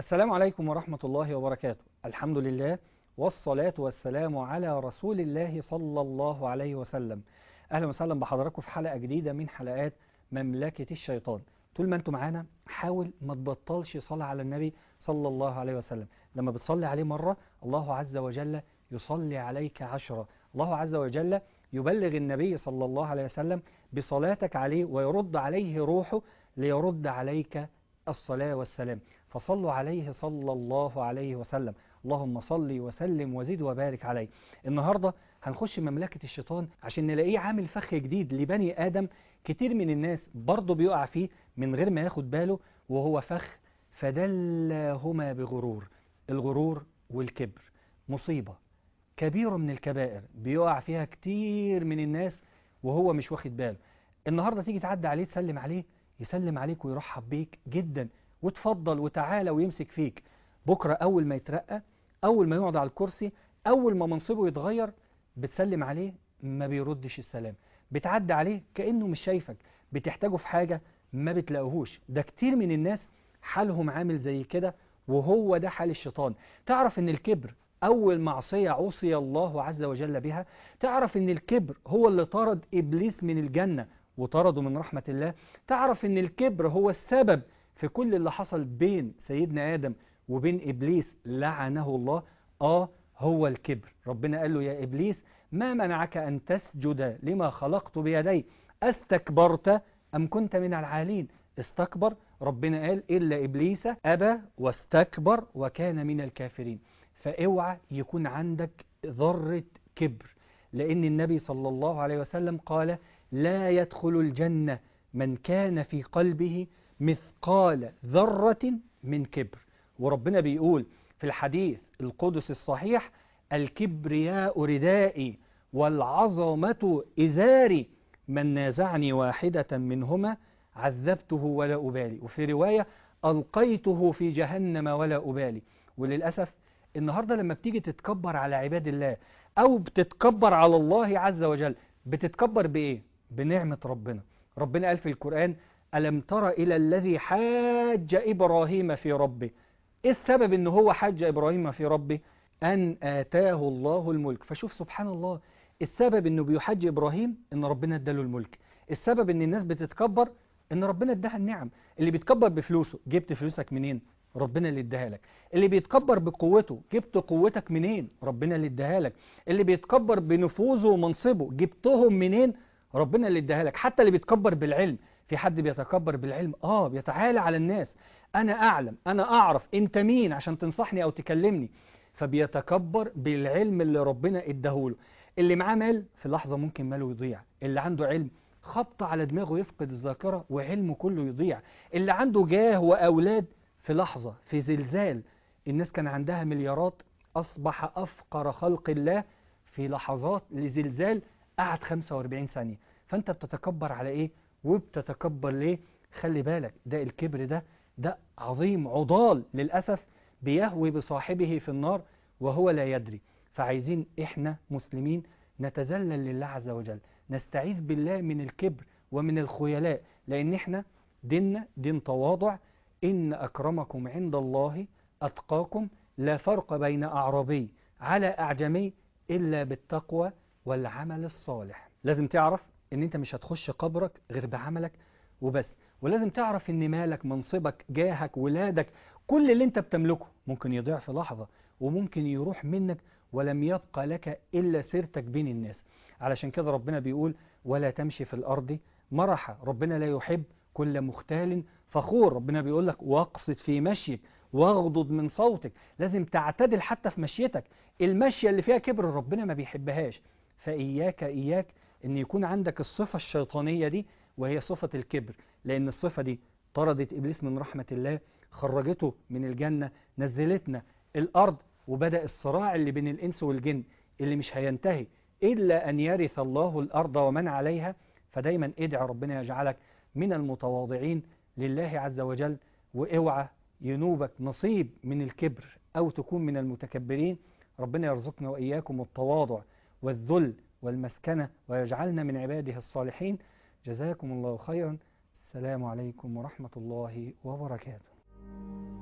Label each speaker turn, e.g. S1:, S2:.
S1: السلام عليكم ورحمة الله وبركاته الحمد لله والصلاة والسلام على رسول الله صلى الله عليه وسلم أهلا وسهلا بحضراتكم في حلقة جديدة من حلقات مملكة الشيطان طول ما انتم معانا حاول ما تبطلش صلاة على النبي صلى الله عليه وسلم لما بتصلي عليه مرة الله عز وجل يصلي عليك عشرة الله عز وجل يبلغ النبي صلى الله عليه وسلم بصلاتك عليه ويرد عليه روحه ليرد عليك الصلاة والسلام فصلوا عليه صلى الله عليه وسلم اللهم صل وسلم وزد وبارك عليه النهاردة هنخش مملكة الشيطان عشان نلاقيه عامل فخ جديد لبني آدم كتير من الناس برضه بيقع فيه من غير ما ياخد باله وهو فخ فدلهما بغرور الغرور والكبر مصيبة كبيرة من الكبائر بيقع فيها كتير من الناس وهو مش واخد باله النهاردة تيجي تعدي عليه تسلم عليه يسلم عليك ويرحب بيك جدا وتفضل وتعالى ويمسك فيك بكرة أول ما يترقى أول ما يقعد على الكرسي أول ما منصبه يتغير بتسلم عليه ما بيردش السلام بتعدي عليه كأنه مش شايفك بتحتاجه في حاجة ما بتلاقوهوش ده كتير من الناس حالهم عامل زي كده وهو ده حال الشيطان تعرف ان الكبر أول معصية عصي الله عز وجل بها تعرف ان الكبر هو اللي طرد إبليس من الجنة وطرده من رحمة الله تعرف ان الكبر هو السبب في كل اللي حصل بين سيدنا آدم وبين إبليس لعنه الله آه هو الكبر ربنا قال له يا إبليس ما منعك أن تسجد لما خلقت بيدي أستكبرت أم كنت من العالين استكبر ربنا قال إلا إبليس أبى واستكبر وكان من الكافرين فاوعى يكون عندك ذرة كبر لأن النبي صلى الله عليه وسلم قال لا يدخل الجنة من كان في قلبه مثقال ذرة من كبر وربنا بيقول في الحديث القدس الصحيح الكبرياء ردائي والعظمة إزاري من نازعني واحدة منهما عذبته ولا أبالي وفي رواية ألقيته في جهنم ولا أبالي وللأسف النهاردة لما بتيجي تتكبر على عباد الله أو بتتكبر على الله عز وجل بتتكبر بإيه؟ بنعمة ربنا ربنا قال في القرآن ألم تر إلى الذي حاج إبراهيم في ربه إيه السبب إن هو حاج إبراهيم في ربه أن آتاه الله الملك فشوف سبحان الله السبب إنه بيحج إبراهيم إن ربنا اداله الملك السبب إن الناس بتتكبر إن ربنا اداها النعم اللي بيتكبر بفلوسه جبت فلوسك منين ربنا اللي اداها لك اللي بيتكبر بقوته جبت قوتك منين ربنا اللي اداها لك اللي بيتكبر بنفوذه ومنصبه جبتهم منين ربنا اللي اداها لك حتى اللي بيتكبر بالعلم في حد بيتكبر بالعلم اه بيتعالى على الناس انا اعلم انا اعرف انت مين عشان تنصحني او تكلمني فبيتكبر بالعلم اللي ربنا اداهوله اللي معاه مال في لحظة ممكن ماله يضيع اللي عنده علم خبط على دماغه يفقد الذاكرة وعلمه كله يضيع اللي عنده جاه واولاد في لحظة في زلزال الناس كان عندها مليارات اصبح افقر خلق الله في لحظات لزلزال قعد 45 ثانية فانت بتتكبر على ايه وبتتكبر ليه خلي بالك ده الكبر ده ده عظيم عضال للأسف بيهوي بصاحبه في النار وهو لا يدري فعايزين احنا مسلمين نتذلل لله عز وجل نستعيذ بالله من الكبر ومن الخيلاء لان احنا ديننا دين تواضع ان اكرمكم عند الله اتقاكم لا فرق بين اعرابي على اعجمي الا بالتقوى والعمل الصالح لازم تعرف ان انت مش هتخش قبرك غير بعملك وبس ولازم تعرف ان مالك منصبك جاهك ولادك كل اللي انت بتملكه ممكن يضيع في لحظة وممكن يروح منك ولم يبقى لك الا سيرتك بين الناس علشان كده ربنا بيقول ولا تمشي في الارض مرحا ربنا لا يحب كل مختال فخور ربنا بيقول لك واقصد في مشيك واغضض من صوتك لازم تعتدل حتى في مشيتك المشية اللي فيها كبر ربنا ما بيحبهاش فإياك إياك ان يكون عندك الصفة الشيطانية دي وهي صفة الكبر لان الصفة دي طردت ابليس من رحمة الله خرجته من الجنة نزلتنا الارض وبدأ الصراع اللي بين الانس والجن اللي مش هينتهي الا ان يرث الله الارض ومن عليها فدايما ادعى ربنا يجعلك من المتواضعين لله عز وجل واوعى ينوبك نصيب من الكبر او تكون من المتكبرين ربنا يرزقنا واياكم التواضع والذل والمسكنة ويجعلنا من عباده الصالحين جزاكم الله خيرا السلام عليكم ورحمة الله وبركاته